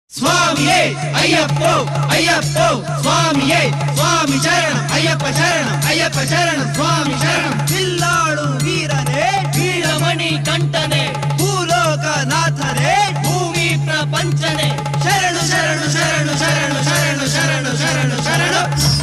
స్వామియే అయ్యప్పో అయ్యప్పో స్వామియే స్వామి శరణం అయ్యప్ప శరణం అయ్యప్ప శరణం స్వామి శరణం పిల్లాడు వీరనే వీరమణి కంటనే భూలోకనాథనే భూమి ప్రపంచనే శరణు శరణు శరణు శరణు శరణు శరణు శరణు శరణు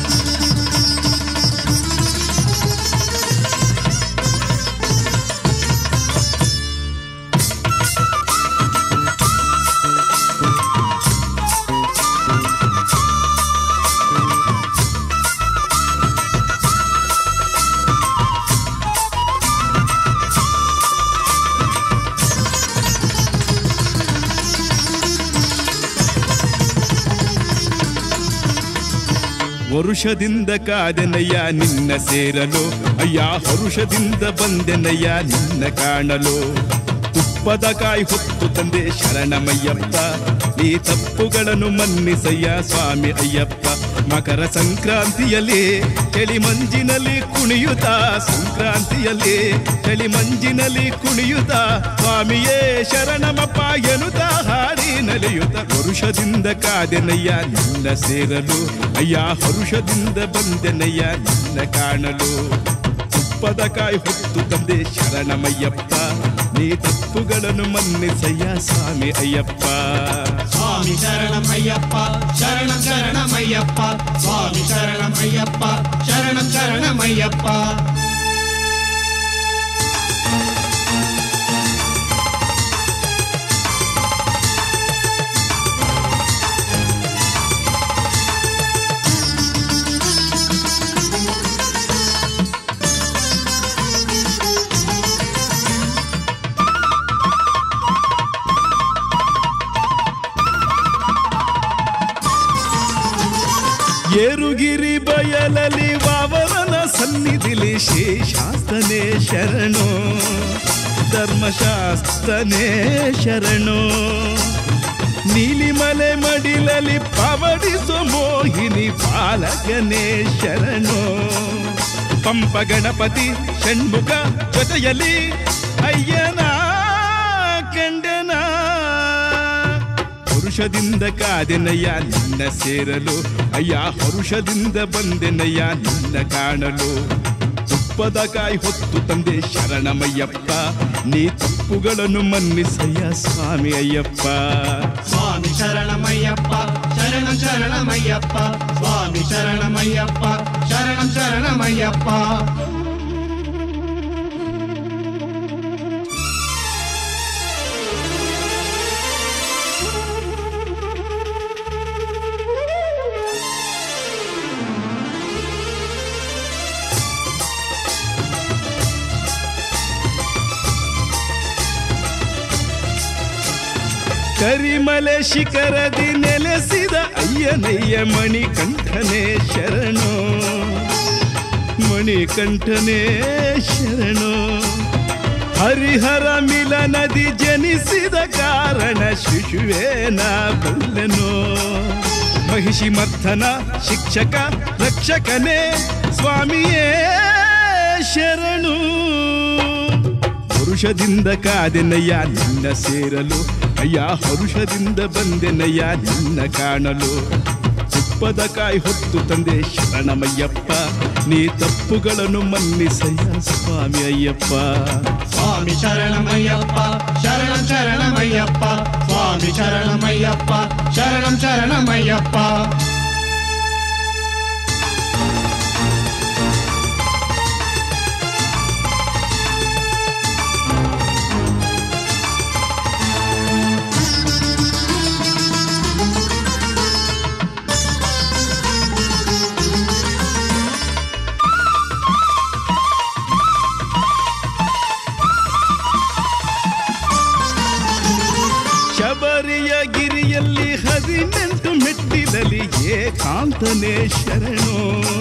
ವರುಷದಿಂದ ಕಾದೆನಯ್ಯ ನಿನ್ನ ಸೇರಲು ಅಯ್ಯ ಹರುಷದಿಂದ ಬಂದೆನಯ್ಯ ನಿನ್ನ ಕಾಣಲು ತುಪ್ಪದ ಕಾಯಿ ಹೊತ್ತು ತಂದೆ ಶರಣಮಯ್ಯಪ್ಪ ಈ ತಪ್ಪುಗಳನ್ನು ಮನ್ನಿಸಯ್ಯ ಸ್ವಾಮಿ ಅಯ್ಯಪ್ಪ ಮಕರ ಸಂಕ್ರಾಂತಿಯಲ್ಲಿ ಚಳಿ ಮಂಜಿನಲ್ಲಿ ಕುಣಿಯುತ್ತ ಸಂಕ್ರಾಂತಿಯಲ್ಲಿ ಚಳಿ ಮಂಜಿನಲ್ಲಿ ಕುಣಿಯುತ್ತ ಸ್ವಾಮಿಯೇ ಶರಣಮಪ್ಪ ಎನ್ನುತ್ತ ಹಾಡಿ ನಲಿಯುತ್ತ ವರುಷದಿಂದ ಕಾದೆನಯ್ಯ ನಿನ್ನ ಸೇರಲು ಅಯ್ಯ ಹರುಷದಿಂದ ಬಂದೆನಯ್ಯ ನಿನ್ನ ಕಾಣಲು ತುಪ್ಪದ ಕಾಯಿ ಹೊತ್ತು ತಂದೆ ಶರಣಮಯ್ಯಪ್ಪ ನೀ ತಪ್ಪುಗಳನ್ನು ಮನ್ನಿಸಯ್ಯ ಸ್ವಾಮಿ ಅಯ್ಯಪ್ಪ స్వామి శరణం అయ్యప్ప శరణం శరణం అయ్యప్ప స్వామి శరణం అయ్యప్ప శరణం శరణం అయ్యప్ప ಏರುಗಿರಿ ಬಯಲಲಿ ವಾವರನ ಸನ್ನಿಧಿಲಿ ಶೇಷಾಸ್ತನೇ ಶರಣು ಧರ್ಮಶಾಸ್ತನೇ ಶರಣು ನೀಲಿಮಲೆ ಮಡಿಲಲಿ ಪವಡಿಸೋ ಮೋಹಿನಿ ಪಾಲಕನೇ ಶರಣು ಪಂಪ ಗಣಪತಿ ಷಣ್ಮುಖ ಜೊತೆಯಲ್ಲಿ ಅಯ್ಯನ ಕಂಡನ ಪುರುಷದಿಂದ ಕಾದೆನಯ್ಯ ನಿನ್ನ ಸೇರಲು ಅಯ್ಯ ಹರುಷದಿಂದ ಬಂದೆನಯ್ಯ ನಿನ್ನ ಕಾಣಲು ತುಪ್ಪದ ಕಾಯಿ ಹೊತ್ತು ತಂದೆ ಶರಣಮಯ್ಯಪ್ಪ ನೀ ತಪ್ಪುಗಳನ್ನು ಮನ್ನಿಸಯ್ಯ ಸ್ವಾಮಿ ಅಯ್ಯಪ್ಪ స్వామి శరణమయ్యప్ప శరణం శరణమయ్యప్ప స్వామి శరణమయ్యప్ప శరణం శరణమయ్యప్ప ಕರಿಮಲೆ ಶಿಖರದಿ ನೆಲೆಸಿದ ಅಯ್ಯನಯ್ಯ ಮಣಿಕಂಠನೇ ಶರಣು ಮಣಿಕಂಠನೇ ಶರಣು ಹರಿಹರ ಮಿಲನದಿ ಜನಿಸಿದ ಕಾರಣ ಶಿಶುವೇನ ಬಲ್ಲನು ಮಹಿಷಿ ಮರ್ಥನ ಶಿಕ್ಷಕ ರಕ್ಷಕನೇ ಸ್ವಾಮಿಯೇ ಶರಣು ಪುರುಷದಿಂದ ಕಾದೆನಯ್ಯ ನಿನ್ನ ಸೇರಲು ಅಯ್ಯ ಹರುಷದಿಂದ ಬಂದೆನಯ್ಯ ನಿನ್ನ ಕಾಣಲು ತುಪ್ಪದ ಕಾಯಿ ಹೊತ್ತು ತಂದೆ ಶರಣಮಯ್ಯಪ್ಪ ನೀ ತಪ್ಪುಗಳನ್ನು ಮನ್ನಿಸಯ್ಯ ಸ್ವಾಮಿ ಅಯ್ಯಪ್ಪ స్వామి శరణమయ్యప్ప శరణం శరణమయ్యప్ప స్వామి శరణమయ్యప్ప శరణం శరణమయ్యప్ప ಶಬರಿಯ ಗಿರಿಯಲ್ಲಿ ಹದಿನೆಂಟು ಮೆಟ್ಟಿಲಲ್ಲಿ ಏಕಾಂತನೇ ಶರಣು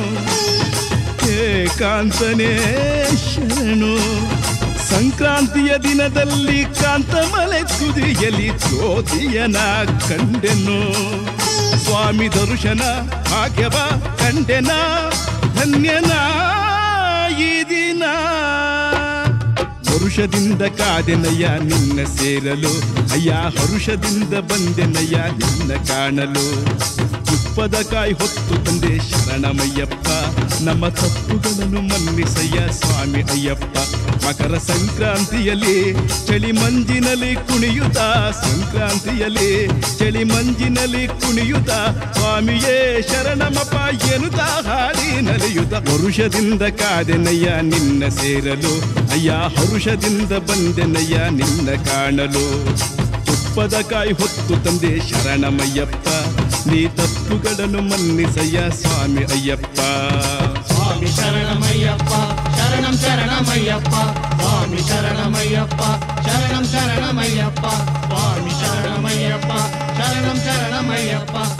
ಏಕಾಂತನೇ ಶರಣು ಸಂಕ್ರಾಂತಿಯ ದಿನದಲ್ಲಿ ಕಾಂತಮಲೆ ತುದಿಯಲ್ಲಿ ಜ್ಯೋತಿಯನ ಕಂಡೆನು ಸ್ವಾಮಿ ದರ್ಶನ ಭಾಗ್ಯವ ಕಂಡೆನ ಧನ್ಯನ ಈ ದಿನ ಹರುಷದಿಂದ ಕಾದೆನಯ್ಯ ನಿನ್ನ ಸೇರಲು ಅಯ್ಯ ಹರುಷದಿಂದ ಬಂದೆನಯ್ಯ ನಿನ್ನ ಕಾಣಲು ತುಪ್ಪದ ಕಾಯಿ ಹೊತ್ತು ತಂದೆ ಶರಣಮಯ್ಯಪ್ಪ ನಮ್ಮ ತಪ್ಪುಗಳನ್ನು ಮನ್ನಿಸಯ್ಯ ಸ್ವಾಮಿ ಅಯ್ಯಪ್ಪ ಮಕರ ಸಂಕ್ರಾಂತಿಯಲ್ಲಿ ಚಳಿ ಮಂಜಿನಲ್ಲಿ ಕುಣಿಯುತ್ತ ಸಂಕ್ರಾಂತಿಯಲ್ಲಿ ಚಳಿ ಮಂಜಿನಲ್ಲಿ ಕುಣಿಯುತ್ತ ಸ್ವಾಮಿಯೇ ಶರಣಮಪ್ಪ ಎನ್ನುತ್ತ ಹಾಡಿ ನಲಿಯುತ್ತ ಹರುಷದಿಂದ ಕಾದೆನಯ್ಯ ನಿನ್ನ ಸೇರಲು ಅಯ್ಯ ಹರುಷದಿಂದ ಬಂದೆನಯ್ಯ ನಿನ್ನ ಕಾಣಲು ತುಪ್ಪದ ಕಾಯಿ ಹೊತ್ತು ತಂದೆ ಶರಣಮಯ್ಯಪ್ಪ ನೀ ತಪ್ಪುಗಳನ್ನು ಮನ್ನಿಸಯ್ಯ ಸ್ವಾಮಿ ಅಯ್ಯಪ್ಪ ಸ್ವಾಮಿ ಶರಣಮಯ್ಯಪ್ಪ ಶರಣಂ ಶರಣಮಯ್ಯಪ್ಪ ಸ್ವಾಮಿ ಶರಣಮಯ್ಯಪ್ಪ ಶರಣಂ ಶರಣಮಯ್ಯಪ್ಪ ಸ್ವಾಮಿ ಶರಣಮಯ್ಯಪ್ಪ ಶರಣಂ ಶರಣಮಯ್ಯಪ್ಪ